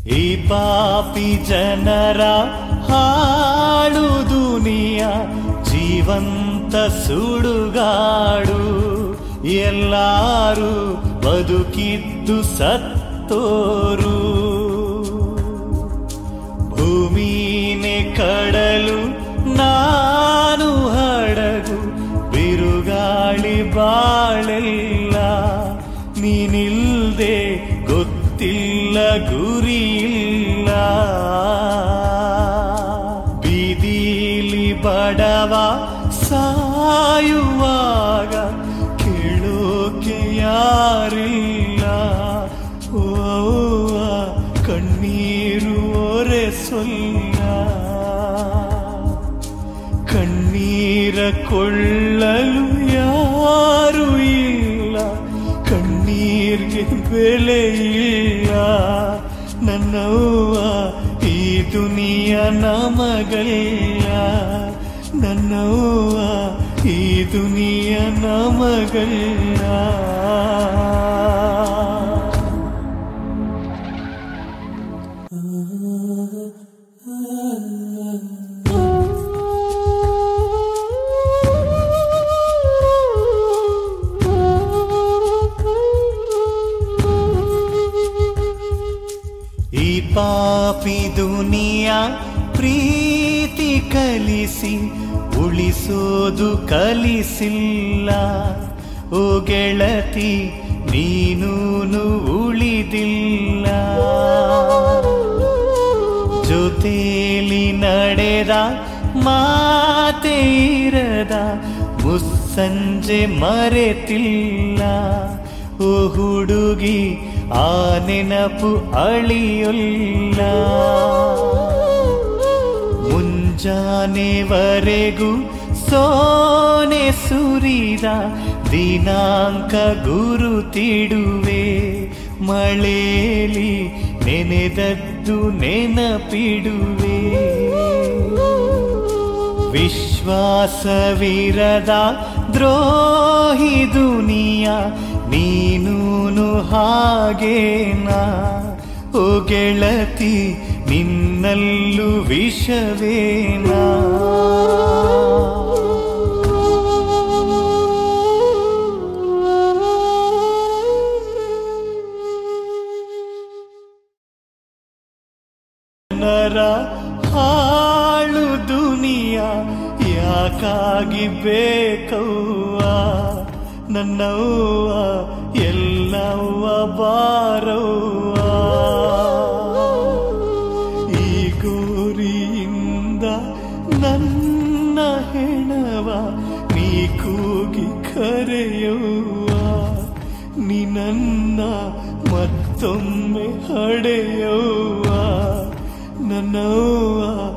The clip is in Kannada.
ಈ ಪಾಪಿ ಜನರ ಹಾಳು ದುನಿಯ ಜೀವಂತ ಸುಡುಗಾಡು ಎಲ್ಲಾರು ಬದುಕಿದ್ದು ಸತ್ತೋರು ಭೂಮಿನೇ ಕಡಲು ನಾನು ಹಡಗು ಬಿರುಗಾಳಿ ಬಾಳೆಲ್ಲ ನೀನಿಲ್ದೆ ಗೊತ್ತಿಲ್ಲ ಗುರಿಯಿಲ್ಲ ಬೀದಿಲಿ ಬಡವ ಸಾಯುವಾಗ ಕೇಳೋಕೆ ಯಾರಿಲ್ಲ ಓ ಕಣ್ಣೀರು ಒರೆಸೊಲ್ಲ ಕಣ್ಣೀರ ಕೊಳ್ಳಲು ಯಾರು ಇಲ್ಲ ಕಣ್ಣೀರ್ಗೆ ಬೆಲೆ ಇಲ್ಲ ನನ್ನವ್ವ ಈ ದುನಿಯ ನಮಗಲ್ಲ ನನ್ನವ್ವ ಈ ದುನಿಯ ನಮಗಲ್ಲ ಈ ಪಾಪಿ ದುನಿಯ ಪ್ರೀತಿ ಕಲಿಸಿ ಉಳಿಸೋದು ಕಲಿಸಿಲ್ಲ ಓ ಗೆಳತಿ ನೀನೂನು ಉಳಿದಿಲ್ಲ ಜೊತೇಲಿ ನಡೆದ ಮಾತೆ ಇರದ ಮುಸ್ಸಂಜೆ ಮರೆತಿಲ್ಲ ಓ ಹುಡುಗಿ ಆ ನೆನಪು ಅಳಿಯೊಲ್ಲ ಮುಂಜಾನೆವರೆಗೂ ಸೋನೆ ಸುರಿದ ದಿನಾಂಕ ಗುರುತಿಡುವೆ ಮಳೇಲಿ ನೆನೆದದ್ದು ನೆನಪಿಡುವೆ ವಿಶ್ವಾಸವಿರದ ದ್ರೋಹಿ ದುನಿಯ ನೀನೂನು ಹಾಗೇನಾ ಓ ಗೆಳತಿ ನಿನ್ನಲ್ಲೂ ವಿಷವೇನಾ ನರ ಹಾಳು ದುನಿಯ ಯಾಕಾಗಿ ಬೇಕವ್ವ ನನ್ನವ್ವ ಎಲ್ಲವ್ವ ಬಾರವ್ವ ಈ ಗೋರಿಯಿಂದ ನನ್ನ ಹೆಣವ ನೀ ಕೂಗಿ ಕರೆಯುವ ನೀ ನನ್ನ ಮತ್ತೊಮ್ಮೆ ಹಡೆಯುವ ನನ್ನವ್ವ